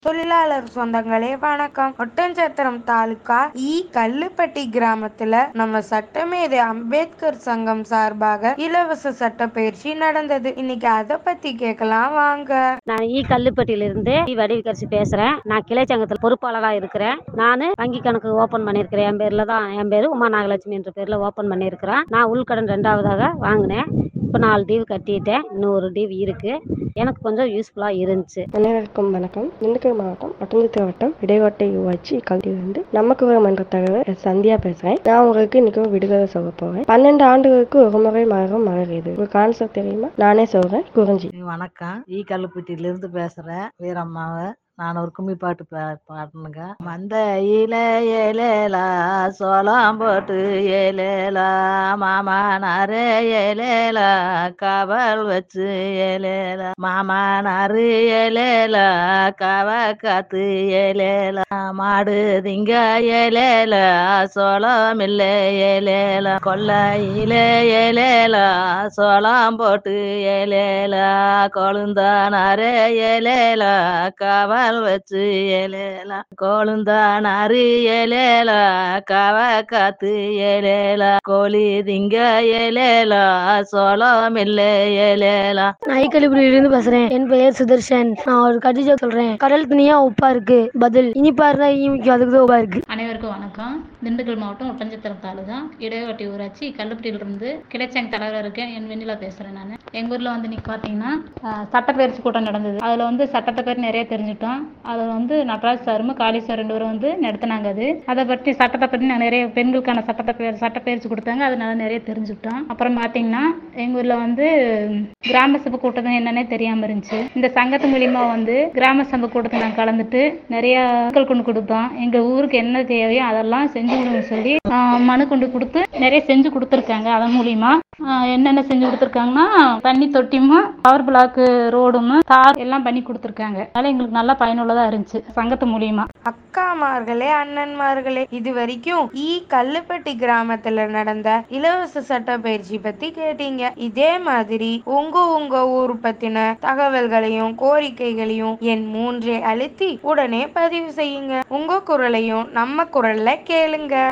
தொழிலாளர் சொந்தங்களே வணக்கம் ஒட்டன்சத்திரம் தாலுகா இ கல்லுப்பட்டி கிராமத்துல நம்ம சட்டமேதை அம்பேத்கர் சங்கம் சார்பாக இலவச சட்ட பயிற்சி நடந்தது இன்னைக்கு அதை பத்தி கேட்கலாம் வாங்க நான் ஈ கல்லுப்பட்டியிலிருந்து ஈ வடிவுக்கரசி பேசுகிறேன் நான் கிளை சங்கத்தில் பொறுப்பாளராக இருக்கிறேன் நான் வங்கி கணக்கு ஓப்பன் பண்ணியிருக்கிறேன் என் பேரில் தான் என் பேர் உமா நாகலட்சுமி என்ற பேரில் ஓப்பன் பண்ணியிருக்கிறேன் நான் உள்கடன் ரெண்டாவதாக வாங்கினேன் இப்போ நாலு டீவ் கட்டிட்டேன் இன்னும் ஒரு டீவ் இருக்குது எனக்கு கொஞ்சம் யூஸ்ஃபுல்லாக இருந்துச்சு அனைவருக்கும் வணக்கம் திண்டுக்கல் மாவட்டம் ஒட்டஞ்சத்திர வட்டம் இடைவட்டை ஊராட்சி கல்வியிலிருந்து நமக்கு ஒரு மன்ற தலைவர் சந்தியா பேசுறேன் நான் உங்களுக்கு இன்னைக்கு ஒரு விடுதலை சொல்ல போறேன் பன்னெண்டு ஆண்டுகளுக்கு ஒரு முறை மரம் மலருது ஒரு கான்செப்ட் தெரியுமா நானே சொல்றேன் குறிஞ்சி வணக்கம் ஈ கல்லுப்பட்டியிலிருந்து பேசுகிறேன் வீரம்மாவை நான் ஒரு கும்மி பாட்டு பா பாடணுங்க மந்த இல ஏலேலா சோளம் போட்டு ஏலேலா மாமானாரு ஏலேலா காவல் வச்சு ஏலேலா மாமானாரு ஏலேலா காவ காத்து ஏலேலா மாடு திங்க ஏலேலா சோளம் இல்லை ஏலேலா கொல்லையில ஏலேலா சோளம் போட்டு ஏலேலா கொழுந்தானாரே ஏலேலா காவல் வச்சு ஏலேலா கொழுந்தானாரு ஏலேலா காவ காத்து ஏலேலா கோழி திங்க ஏலேலா சோளம் இல்லை ஏலேலா நான் ஐக்கலிபுரியிலிருந்து பேசுறேன் என் பெயர் சுதர்ஷன் நான் ஒரு கடிதம் சொல்றேன் கடல் தனியா உப்பா இருக்கு பதில் இனிப்பா இருந்தா ஈமிக்கும் அதுக்கு தான் உப்பா இருக்கு அனைவருக்கும் வணக்கம் திண்டுக்கல் மாவட்டம் ஒட்டஞ்சத்திரம் தாலுகா இடையவட்டி ஊராட்சி கல்லுப்பட்டியிலிருந்து கிளைச்சங்க தலைவராக இருக்கேன் என் வெண்ணிலா பேசுகிறேன் நான் எங்கள் ஊரில் வந்து இன்னைக்கு பார்த்தீங்கன்னா ஆஹ், சட்டப்பயிற்சி கூட்டம் நடந்தது அதில் வந்து சட்டத்தை பற்றி நிறைய தெரிஞ்சுட்டோம் அதில் வந்து நடராஜ் சாரும் காளி சார் ரெண்டு பேரும் வந்து நடத்தினாங்க அது அதை பற்றி சட்டத்தை பற்றி நான் நிறைய பெண்களுக்கான சட்டத்தை பயிர் சட்டப்பயிற்சி கொடுத்தாங்க அதனால நிறைய தெரிஞ்சுக்கிட்டோம் அப்புறம் பார்த்தீங்கன்னா எங்கள் ஊரில் வந்து கிராம சபை கூட்டம் என்னன்னே தெரியாமல் இருந்துச்சு இந்த சங்கத்து மூலியமா வந்து கிராம சபை கூட்டத்தில் நான் கலந்துட்டு நிறைய மக்கள் கொண்டு கொடுத்தோம் எங்கள் ஊருக்கு என்ன தேவையோ அதெல்லாம் செஞ்சு கொடுங்க சொல்லி ஆஹ், மனு கொண்டு கொடுத்து நிறைய செஞ்சு கொடுத்துருக்காங்க அதன் மூலியமா ஆஹ், என்னென்ன செஞ்சு கொடுத்துருக்காங்கன்னா தண்ணி தொட்டியும் பவர் பிளாக் ரோடும் தார் எல்லாம் பண்ணி கொடுத்துருக்காங்க அதனால எங்களுக்கு நல்லா பயனுள்ளதா இருந்துச்சு சங்கத்து மூலியமா அக்காமார்களே அண்ணன்மார்களே இது வரைக்கும் இ கல்லுப்பட்டி கிராமத்துல நடந்த இலவச சட்ட பயிற்சி பத்தி கேட்டீங்க இதே மாதிரி உங்க உங்க ஊர் பத்தின தகவல்களையும் கோரிக்கைகளையும் என் மூன்றை அழுத்தி உடனே பதிவு செய்யுங்க உங்க குரலையும் நம்ம குரல்ல கேளுங்க